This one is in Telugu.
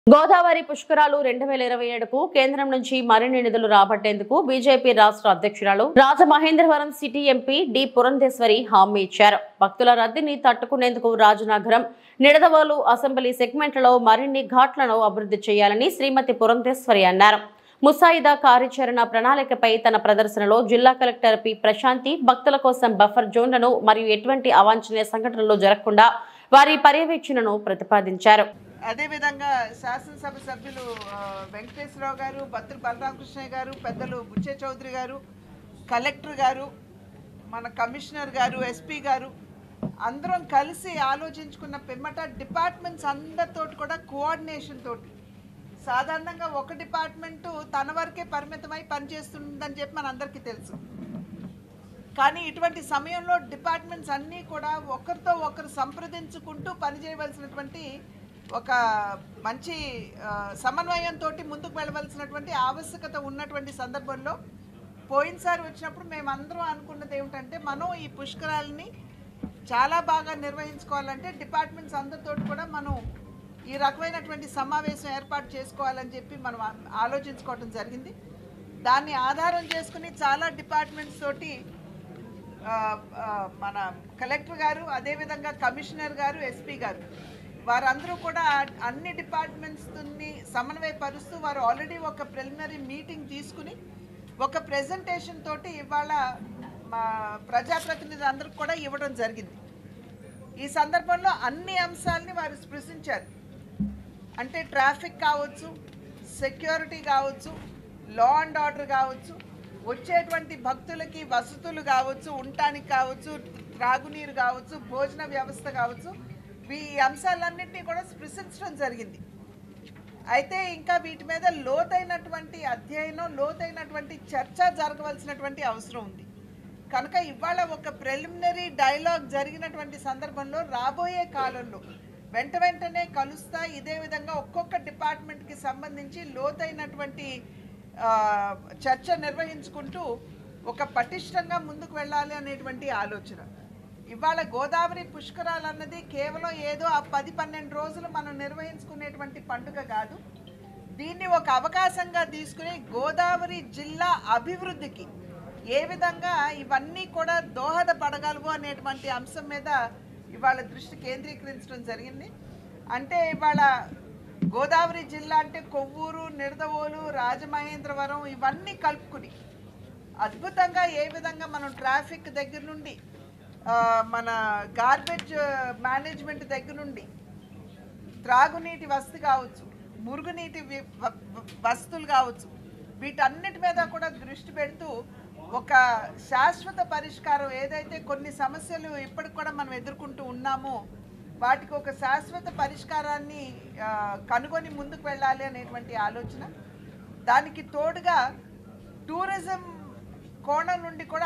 గోదావరి పుష్కరాలు రెండు వేల ఇరవై ఏడుకు కేంద్రం నుంచి మరిన్ని నిధులు రాబట్టేందుకు బీజేపీ రాష్ట్ర అధ్యక్షురాలు Rajamahendravaram city MP D Purandeswari హామీ ఇచ్చారు భక్తుల రద్దీని తట్టుకునేందుకు రాజనగరం నిడదవోలు అసెంబ్లీ సెగ్మెంట్లలో మరిన్ని ఘాట్లను అభివృద్ధి చేయాలని శ్రీమతి పురంధేశ్వరి అన్నారు ముసాయిదా కార్యాచరణ ప్రణాళికపై తన ప్రదర్శనలో జిల్లా కలెక్టర్ పి ప్రశాంతి భక్తుల కోసం బఫర్ జోన్లను మరియు ఎటువంటి అవాంఛనీయ సంఘటనలు జరగకుండా వారి పర్యవేక్షణను ప్రతిపాదించారు అదేవిధంగా శాసనసభ సభ్యులు ఆ, వెంకటేశ్వరరావు గారు బత్తుల బలరామకృష్ణయ్య గారు పెద్దలు బుచ్చే చౌదరి గారు కలెక్టర్ గారు మన కమిషనర్ గారు ఎస్పీ గారు అందరం కలిసి ఆలోచించుకున్న పిమ్మట డిపార్ట్మెంట్స్ అందరితోటి కూడా కోఆర్డినేషన్ తోటి సాధారణంగా ఒక డిపార్ట్మెంటు తన వరకే పరిమితమై పనిచేస్తుందని చెప్పి మనందరికీ తెలుసు కానీ ఇటువంటి సమయంలో డిపార్ట్మెంట్స్ అన్నీ కూడా ఒకరితో ఒకరు సంప్రదించుకుంటూ పనిచేయవలసినటువంటి ఒక మంచి ఆ, సమన్వయంతో ముందుకు వెళ్ళవలసినటువంటి ఆవశ్యకత ఉన్నటువంటి సందర్భంలో పోయినసారి వచ్చినప్పుడు మేమందరం అనుకున్నది ఏమిటంటే మనం ఈ పుష్కరాలని చాలా బాగా నిర్వహించుకోవాలంటే డిపార్ట్మెంట్స్ అందరితో కూడా మనం ఈ రకమైనటువంటి సమావేశం ఏర్పాటు చేసుకోవాలని చెప్పి మనం ఆ- ఆలోచించుకోవడం జరిగింది దాన్ని ఆధారం చేసుకుని చాలా డిపార్ట్మెంట్స్ తోటి ఆ, ఆ, మన కలెక్టర్ గారు అదేవిధంగా కమిషనర్ గారు ఎస్పీ గారు వారందరూ కూడా అన్ని డిపార్ట్మెంట్స్ని సమన్వయపరుస్తూ వారు ఆల్రెడీ ఒక ప్రిలిమినరీ మీటింగ్ తీసుకుని ఒక ప్రెజెంటేషన్ తోటి ఇవాళ మా ప్రజాప్రతినిధులు అందరికి కూడా ఇవ్వడం జరిగింది ఈ సందర్భంలో అన్ని అంశాలని వారు స్పృశించారు అంటే ట్రాఫిక్ కావచ్చు సెక్యూరిటీ కావచ్చు లా అండ్ ఆర్డర్ కావచ్చు వచ్చేటువంటి భక్తులకి వసతులు కావచ్చు ఉండటానికి కావచ్చు త్రాగునీరు కావచ్చు భోజన వ్యవస్థ కావచ్చు ఈ అంశాలన్నింటినీ కూడా స్పృశించడం జరిగింది అయితే ఇంకా వీటి మీద లోతైనటువంటి అధ్యయనం లోతైనటువంటి చర్చ జరగవలసినటువంటి అవసరం ఉంది కనుక ఇవాళ ఒక ప్రిలిమినరీ డైలాగ్ జరిగినటువంటి సందర్భంలో రాబోయే కాలంలో వెంట వెంటనే కలుస్తా ఇదే విధంగా ఒక్కొక్క డిపార్ట్మెంట్కి సంబంధించి లోతైనటువంటి ఆ, చర్చ నిర్వహించుకుంటూ ఒక పటిష్టంగా ముందుకు వెళ్ళాలి అనేటువంటి ఆలోచన ఇవాళ గోదావరి పుష్కరాలు అన్నది కేవలం ఏదో ఆ పది పన్నెండు రోజులు మనం నిర్వహించుకునేటువంటి పండుగ కాదు దీన్ని ఒక అవకాశంగా తీసుకుని గోదావరి జిల్లా అభివృద్ధికి ఏ విధంగా ఇవన్నీ కూడా దోహదపడగలవు అనేటువంటి అంశం మీద ఇవాళ దృష్టి కేంద్రీకరించడం జరిగింది అంటే ఇవాళ గోదావరి జిల్లా అంటే కొవ్వూరు నిడదవోలు రాజమహేంద్రవరం ఇవన్నీ కలుపుకుని అద్భుతంగా ఏ విధంగా మనం ట్రాఫిక్ దగ్గర నుండి ఆ, మన గార్బేజ్ మేనేజ్మెంట్ దగ్గర నుండి త్రాగునీటి వసతి కావచ్చు మురుగునీటి వి- వ- వ- వసతులు కావచ్చు వీటన్నిటి మీద కూడా దృష్టి పెడుతూ ఒక శాశ్వత పరిష్కారం ఏదైతే కొన్ని సమస్యలు ఇప్పటికి కూడా మనం ఎదుర్కొంటూ ఉన్నామో వాటికి ఒక శాశ్వత పరిష్కారాన్ని ఆ, కనుగొని ముందుకు వెళ్ళాలి అనేటువంటి ఆలోచన దానికి తోడుగా టూరిజం కోణం నుండి కూడా